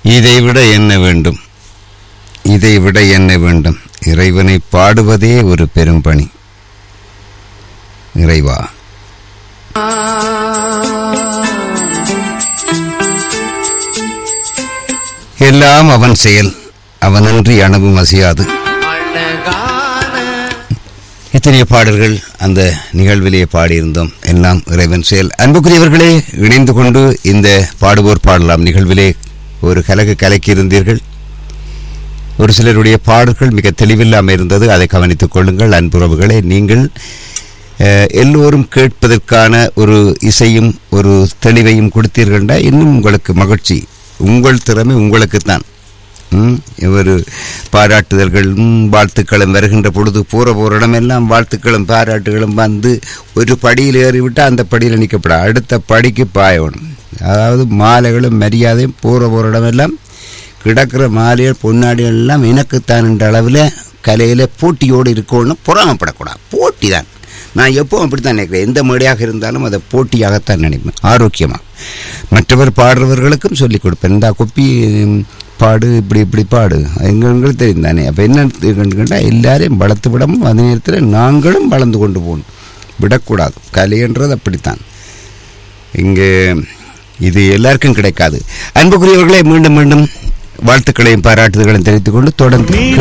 இதைவிட என்ன வேண்டும் இதைவிட என்ன வேண்டும் இறைவனை பாடுவதே ஒரு பெரும் பணி இறைவா எல்லாம் அவன் செயல் அவனன்றி அணவும் அசையாது எத்தனையோ பாடல்கள் அந்த நிகழ்விலே பாடியிருந்தோம் எல்லாம் இறைவன் செயல் அன்புக்குரியவர்களே இணைந்து கொண்டு இந்த பாடுவோர் பாடலாம் நிகழ்விலே ஒரு கலகு கலக்கியிருந்தீர்கள் ஒரு சிலருடைய பாடல்கள் மிக தெளிவில்லாமல் இருந்தது அதை கவனித்துக் கொள்ளுங்கள் அன்புறவுகளே நீங்கள் அஹ், எல்லோரும் கேட்பதற்கான ஒரு இசையும் ஒரு தெளிவையும் கொடுத்தீர்கள்டா இன்னும் உங்களுக்கு மகிழ்ச்சி உங்கள் திறமை உங்களுக்குத்தான் ம், ஒரு பாராட்டுதல்களும் வாழ்த்துக்களும் வருகின்ற பொழுது போகிற போகிற இடமெல்லாம் வாழ்த்துக்களும் பாராட்டுகளும் வந்து ஒரு படியில் ஏறிவிட்டால் அந்த படியில் நிற்கப்பட அடுத்த படிக்கு பாயணும் அதாவது மாலைகளும் மரியாதையும் போகிற போகிற இடமெல்லாம் கிடக்கிற மாலைகள் பொன்னாடிகள் எல்லாம் எனக்குத்தான் என்ற அளவில் கலையில் போட்டியோடு இருக்கணும் பொறாமப்படக்கூடாது போட்டி தான் நான் எப்பவும் அப்படித்தான் நினைக்கிறேன் எந்த மேடையாக இருந்தாலும் அதை போட்டியாகத்தான் நினைப்பேன் ஆரோக்கியமாக மற்றவர் பாடுறவர்களுக்கும் சொல்லிக் கொடுப்பேன் இந்த கொப்பி ம், பாடு இப்படி இப்படி பாடு எங்களுக்கு தெரியும் தானே அப்போ என்ன கேட்டால் எல்லாரையும் வளர்த்து விடவும் அதே நேரத்தில் நாங்களும் வளர்ந்து கொண்டு போகணும் விடக்கூடாது கலைன்றது அப்படித்தான் இங்கே இது எல்லாருக்கும் கிடைக்காது அன்புக்குரியவர்களே மீண்டும் மீண்டும் வாழ்த்துக்களையும் பாராட்டுதல்களையும் தெரிவித்துக் கொண்டு தொடர்ந்து